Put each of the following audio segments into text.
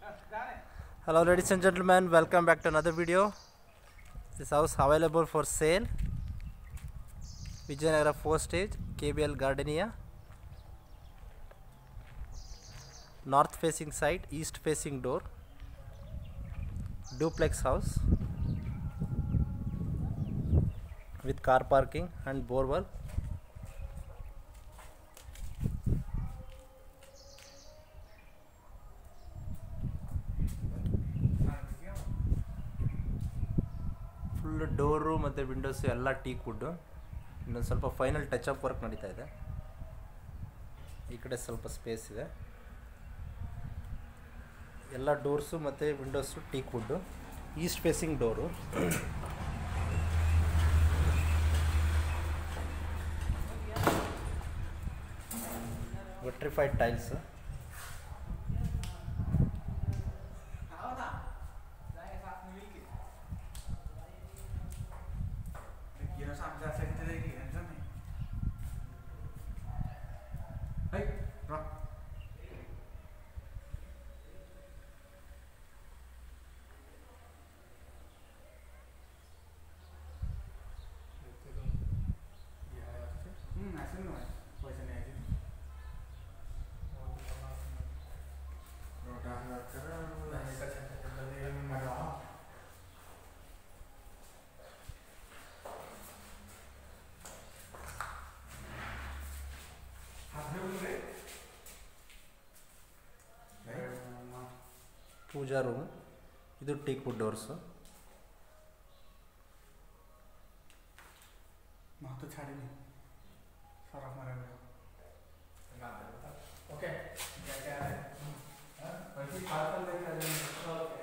Hello ladies and gentlemen, welcome back to another video. This house available for sale. Vijayanagara 4 stage, KBL Gardenia. North facing side, east facing door. Duplex house with car parking and borewell. Full door ಮತ್ತು windows ಎಲ್ಲ teak wood ಇನ್ನೊಂದು ಸ್ವಲ್ಪ final touch up work ನಡೀತಾ ಇದೆ ಈ ಕಡೆ ಸ್ವಲ್ಪ space ಇದೆ ಎಲ್ಲ ಡೋರ್ಸು ಮತ್ತು windows teak wood east facing door vitrified tiles Kira sampai saya kita lagi kan sana. Hei, Rock. Hmm, asal nu, पैसा नहीं आया. Roda roda ಪೂಜಾ ರೂಮ್ ಇದು teak wood doors Mau tuh cari nih. Saraf marah Oke. Berarti parcel dari kalian. Oke.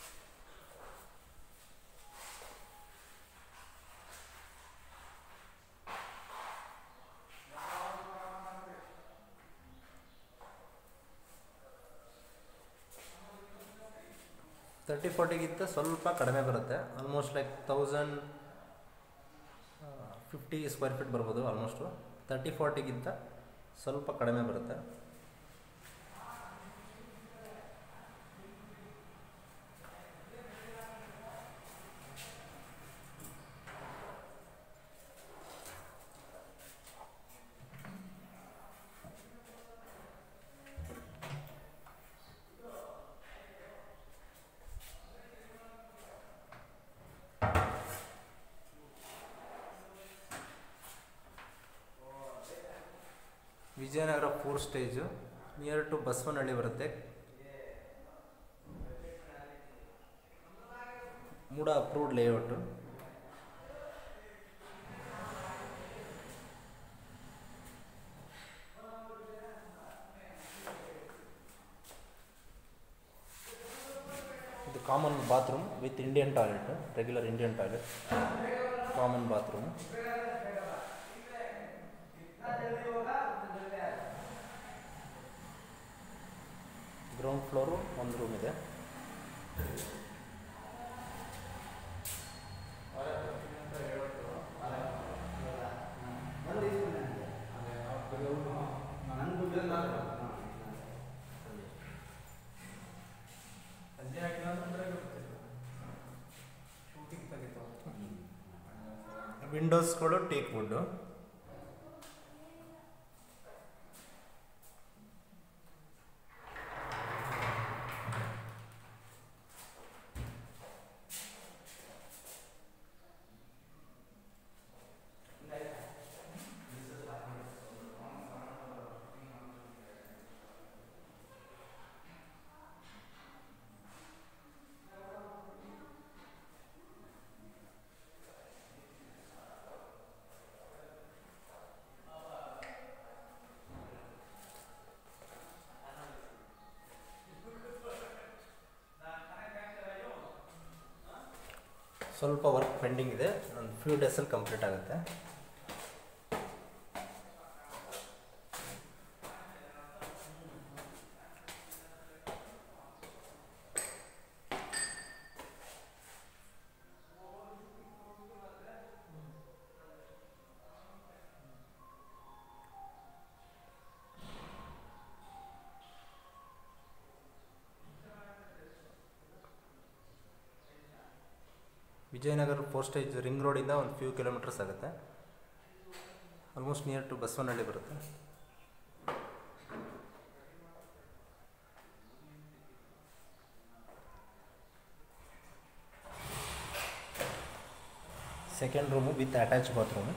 Thirty ಫಾರ್ಟಿಗಿಂತ ಸ್ವಲ್ಪ ಕಡಿಮೆ ಬರುತ್ತೆ almost like thousand fifty square feet ಬರ್ಬೋದು almost thirty ಫಾರ್ಟಿಗಿಂತ ಸ್ವಲ್ಪ ಕಡಿಮೆ ಬರುತ್ತೆ Vijayanagar four stage near to Basavanahalli ಬರುತ್ತೆ ಮೂಡ ಅಪ್ರೂವ್ಡ್ ಲೇಔಟು ಇದು common bathroom with Indian toilet regular Indian toilet common bathroom ground floor ಒಂದು ರೂಮ್ ಇದೆ ವಿಂಡೋಸ್ಗಳು ಟೇಕ್ ವುಡ್ಡು ಸ್ವಲ್ಪ ವರ್ಕ್ ಪೆಂಡಿಂಗ್ ಇದೆ ಒಂದು ಫ್ಯೂ ಡೇಸಲ್ಲಿ ಕಂಪ್ಲೀಟ್ ಆಗುತ್ತೆ ವಿಜಯನಗರ ಫೋರ್ ಸ್ಟೇಜ್ ರಿಂಗ್ ರೋಡಿಂದ ಒಂದು ಫ್ಯೂ ಕಿಲೋಮೀಟರ್ಸ್ ಆಗುತ್ತೆ ಆಲ್ಮೋಸ್ಟ್ ನಿಯರ್ ಟು ಬಸವನಹಳ್ಳಿ ಬರುತ್ತೆ second room with attach bathroom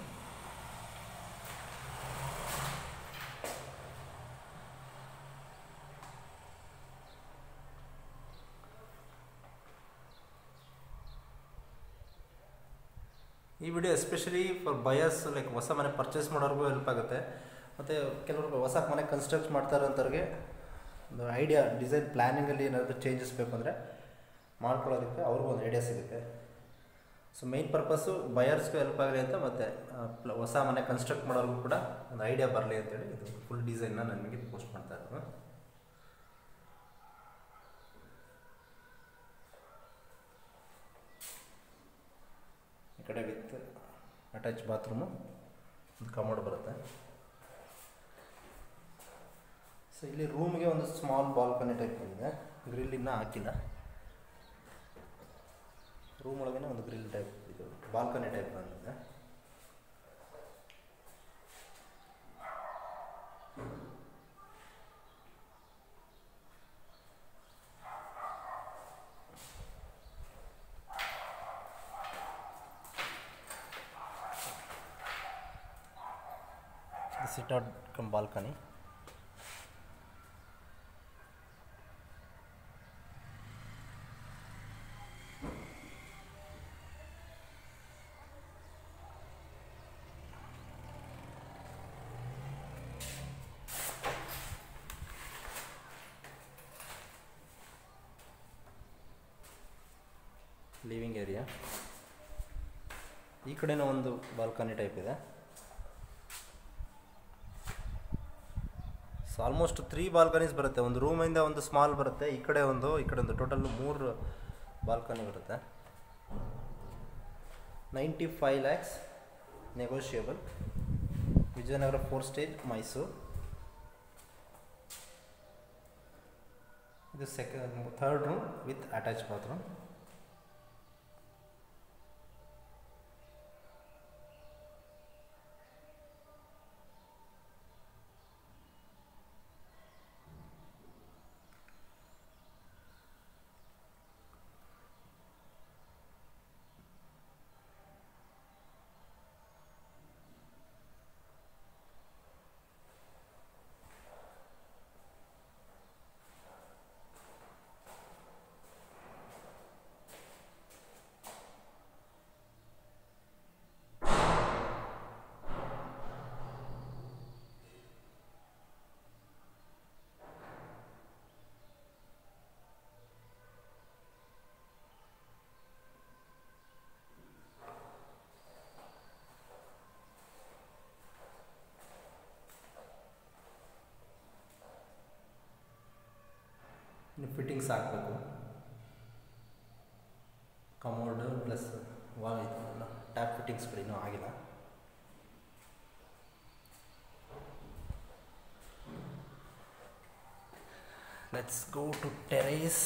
ಈ video especially for buyers like ಹೊಸ ಮನೆ ಪರ್ಚೇಸ್ ಮಾಡೋರ್ಗೂ ಹೆಲ್ಪ್ ಆಗುತ್ತೆ ಮತ್ತು ಕೆಲವರು ಹೊಸ ಮನೆ ಕನ್ಸ್ಟ್ರಕ್ಟ್ ಮಾಡ್ತಾ ಇರೋಂಥವ್ರಿಗೆ ಒಂದು ಐಡಿಯಾ ಡಿಸೈನ್ ಪ್ಲ್ಯಾನಿಂಗಲ್ಲಿ ಏನಾದರೂ ಚೇಂಜಸ್ ಬೇಕು ಅಂದರೆ ಮಾಡ್ಕೊಳ್ಳೋದಕ್ಕೆ ಅವ್ರಿಗೂ ಒಂದು ಐಡಿಯಾ ಸಿಗುತ್ತೆ ಸೊ ಮೇಯ್ನ್ ಪರ್ಪಸ್ಸು ಬಯರ್ಸ್ಗೂ ಹೆಲ್ಪ್ ಆಗಲಿ ಅಂತ ಮತ್ತು ಹೊಸ ಮನೆ ಕನ್ಸ್ಟ್ರಕ್ಟ್ ಮಾಡೋರ್ಗೂ ಕೂಡ ಒಂದು ಐಡಿಯಾ ಬರಲಿ ಅಂತೇಳಿ ಇದು ಫುಲ್ ಡಿಸೈನ್ನ ನನಗೆ ಪೋಸ್ಟ್ ಮಾಡ್ತಾ ಇರೋದು ಈ ಕಡೆ ವಿತ್ ಅಟ್ಯಾಚ್ ಬಾತ್ರೂಮು ಒಂದು ಕಮೋಡ್ ಬರುತ್ತೆ ಸೊ ಇಲ್ಲಿ ರೂಮ್ಗೆ ಒಂದು ಸ್ಮಾಲ್ ಬಾಲ್ಕನಿ ಟೈಪ್ ಬಂದಿದೆ ಗ್ರಿಲ್ ಇನ್ನೂ ಹಾಕಿಲ್ಲ ರೂಮ್ ಒಳಗಡೆ ಒಂದು ಗ್ರಿಲ್ ಟೈಪ್ ಇದು ಬಾಲ್ಕನಿ ಟೈಪ್ ಬಂದಿದೆ sit out cum balcony living area ಈ ಕಡೆನೂ ಒಂದು ಬಾಲ್ಕನಿ ಟೈಪ್ ಇದೆ ಸೊ ಆಲ್ಮೋಸ್ಟ್ ತ್ರೀ ಬಾಲ್ಕನೀಸ್ ಬರುತ್ತೆ ಒಂದು ರೂಮಿಂದ ಒಂದು ಸ್ಮಾಲ್ ಬರುತ್ತೆ ಈ ಕಡೆ ಒಂದು ಈ ಕಡೆ ಒಂದು ಟೋಟಲ್ ಮೂರು ಬಾಲ್ಕನಿ ಬರುತ್ತೆ ninety five lakhs negotiable Vijayanagar four stage Mysore ಇದು second third room with attach bathroom ಇನ್ನು ಫಿಟ್ಟಿಂಗ್ಸ್ ಹಾಕಬೇಕು ಕಮೋಡ್ ಪ್ಲಸ್ ವಾ ಇದೆಲ್ಲ ಟ್ಯಾಪ್ ಫಿಟ್ಟಿಂಗ್ಸ್ಗಳು ಇನ್ನೂ ಆಗಿಲ್ಲ ಲೆಟ್ಸ್ ಗೋ ಟು ಟೆರೇಸ್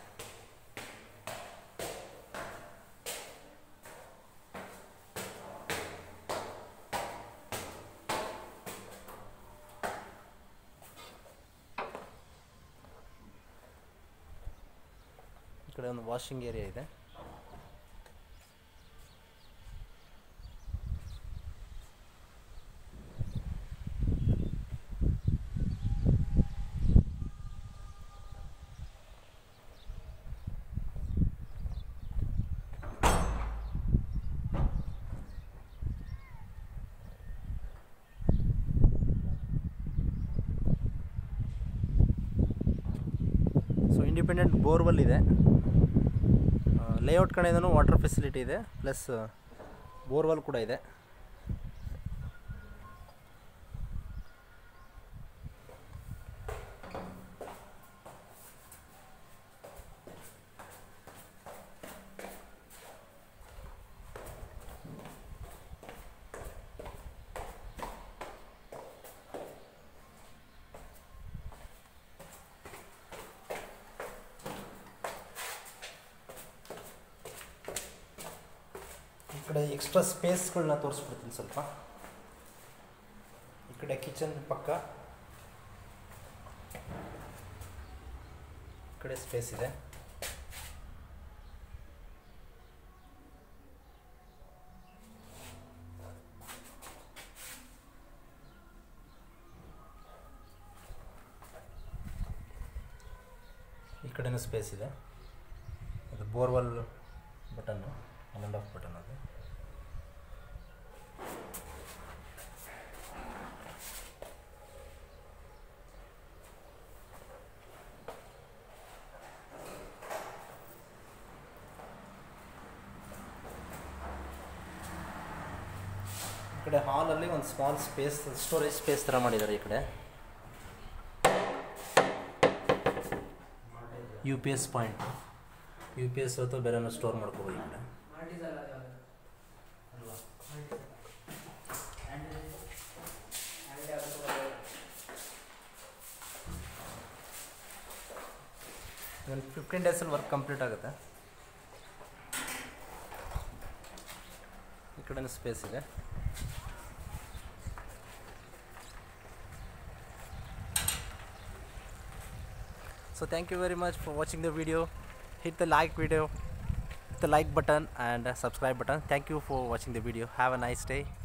ಈ ಕಡೆ ಒಂದು ವಾಷಿಂಗ್ ಏರಿಯಾ ಇದೆ ಸೊ ಇಂಡಿಪೆಂಡೆಂಟ್ ಬೋರ್ವೆಲ್ ಇದೆ ಲೇಔಟ್ ಕಡೆಯಿಂದನೂ ವಾಟರ್ ಫೆಸಿಲಿಟಿ ಇದೆ ಪ್ಲಸ್ ಬೋರ್ವೆಲ್ ಕೂಡ ಇದೆ ಕಡೆ ಎಕ್ಸ್ಟ್ರಾ ಸ್ಪೇಸ್ಗಳನ್ನ ತೋರಿಸ್ಬಿಡ್ತೀನಿ ಸ್ವಲ್ಪ ಈ ಕಡೆ ಕಿಚನ್ ಪಕ್ಕ ಈ ಕಡೆ ಸ್ಪೇಸ್ ಇದೆ ಈ ಕಡೆನೂ ಸ್ಪೇಸ್ ಇದೆ ಅದು borewell button on and off button ಅದು ಈ ಕಡೆ ಹಾಲಲ್ಲಿ ಒಂದು ಸ್ಮಾಲ್ ಸ್ಪೇಸ್ ಸ್ಟೋರೇಜ್ ಸ್ಪೇಸ್ ಥರ ಮಾಡಿದ್ದಾರೆ ಈ ಕಡೆ U P S point U P S ಅಥವಾ ಬೇರೆ ಸ್ಟೋರ್ ಮಾಡ್ಕೋಬೋದು ಈ ಕಡೆ ಒಂದು ಫಿಫ್ಟೀನ್ ಡೇಸಲ್ಲಿ ವರ್ಕ್ ಕಂಪ್ಲೀಟ್ ಆಗುತ್ತೆ ಈ ಕಡೆನೂ ಸ್ಪೇಸ್ ಇದೆ so thank you very much for watching the video hit the like video hit the like button and uh, subscribe button thank you for watching the video have a nice day